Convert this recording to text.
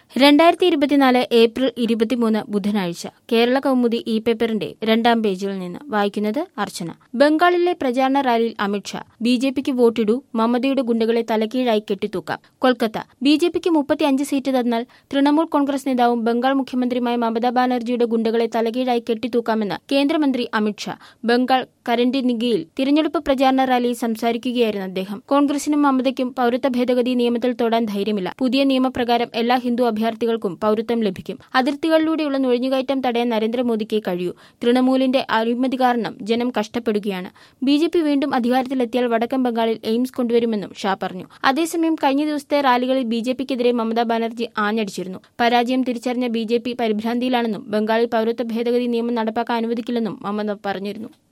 രണ്ടായിരത്തി ഇരുപത്തിനാല് ഏപ്രിൽ ഇരുപത്തിമൂന്ന് ബുധനാഴ്ച കേരള കൗമുദി ഇ പേപ്പറിന്റെ രണ്ടാം പേജിൽ നിന്ന് വായിക്കുന്നത് അർച്ചന ബംഗാളിലെ പ്രചാരണ റാലിയിൽ അമിത്ഷാ ബി ജെ പിക്ക് വോട്ടിടൂ മമതയുടെ ഗുണ്ടകളെ തലക്കീഴായി കെട്ടിത്തൂക്കാം കൊൽക്കത്ത ബി ജെ പിക്ക് മുപ്പത്തിയഞ്ച് സീറ്റ് തന്നാൽ തൃണമൂൽ കോൺഗ്രസ് നേതാവും ബംഗാൾ മുഖ്യമന്ത്രിയുമായ മമതാ ബാനർജിയുടെ ഗുണ്ടകളെ തലകീഴായി കെട്ടിത്തൂക്കാമെന്ന് കേന്ദ്രമന്ത്രി അമിത്ഷാ ബംഗാൾ കരണ്ടി നിഗിയിൽ തിരഞ്ഞെടുപ്പ് പ്രചാരണ റാലിയിൽ സംസാരിക്കുകയായിരുന്നു അദ്ദേഹം കോൺഗ്രസിനും മമതയ്ക്കും പൌരത്വ ഭേദഗതി നിയമത്തിൽ തൊടാൻ ധൈര്യമില്ല പുതിയ നിയമപ്രകാരം എല്ലാ ഹിന്ദു അഭയാർത്ഥികൾക്കും പൌരത്വം ലഭിക്കും അതിർത്തികളിലൂടെയുള്ള നുഴഞ്ഞുകയറ്റം തടയാൻ നരേന്ദ്രമോദിക്ക് കഴിയൂ തൃണമൂലിന്റെ അഴിമതി കാരണം ജനം കഷ്ടപ്പെടുകയാണ് ബി ജെ പി വീണ്ടും അധികാരത്തിലെത്തിയാൽ വടക്കൻ ബംഗാളിൽ എയിംസ് കൊണ്ടുവരുമെന്നും ഷാ പറഞ്ഞു അതേസമയം കഴിഞ്ഞ ദിവസത്തെ റാലികളിൽ ബി ജെ പിക്കെതിരെ മമതാ ബാനർജി ആഞ്ഞടിച്ചിരുന്നു പരാജയം തിരിച്ചറിഞ്ഞ ബി ജെ പി പരിഭ്രാന്തിയിലാണെന്നും ബംഗാളിൽ പൌരത്വ ഭേദഗതി നിയമം നടപ്പാക്കാൻ അനുവദിക്കില്ലെന്നും മമത പറഞ്ഞിരുന്നു